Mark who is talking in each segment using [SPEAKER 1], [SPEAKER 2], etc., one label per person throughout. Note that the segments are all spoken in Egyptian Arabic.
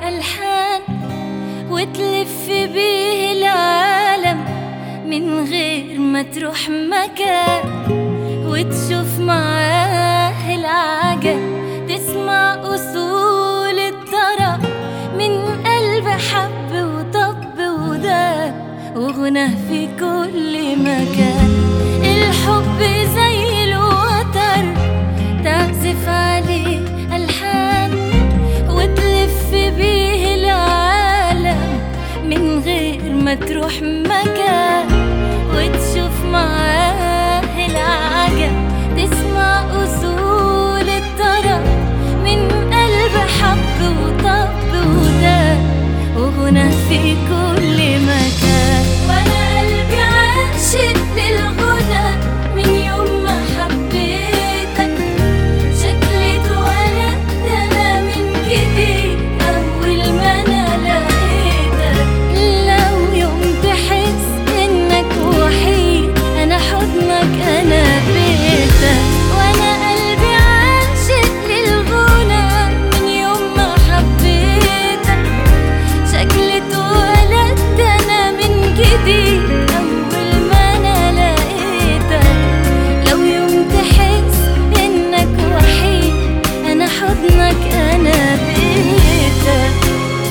[SPEAKER 1] ألحان وتلف بيه العالم من غير ما تروح مكان وتشوف معاه العجب تسمع أصول الطرب من قلب حب وطب وداب وغنى في كل مكان الحب زي الوتر تعزف عليه ألحان وتلف بيه العالم من غير ما تروح مكان وتشوف معاه العجب تسمع أصول الطرب من قلب حب وطب وداب وغنى في كل مكان وأنا قلبي عاشق للغنى من يوم ما حبيتك شكلي اتولدت أنا من جديد أول ما أنا لقيتك لو يوم تحس إنك وحيد أنا حضنك أنا بيتك وأنا قلبي عاشق للغنى من يوم ما حبيتك شكلي اتولدت أنا من جديد أول ما أنا لقيتك لو يوم تحس إنك وحيد أنا حضنك أنا بيتك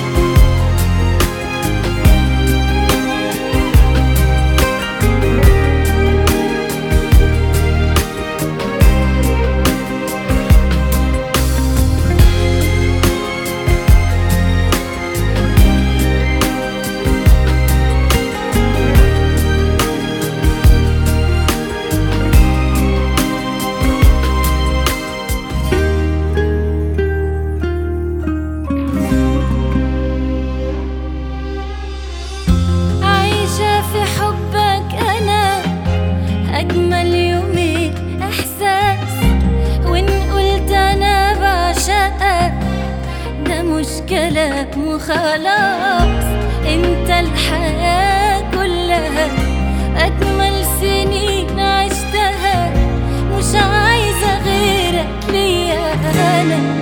[SPEAKER 1] عايشة في حبك أنا أجمل يومي إحساس وإن قلت أنا بعشقك ده مش كلام وخلاص أنت الحياة كلها أجمل سنين عشتها مش عايزة غيرك ليا أنا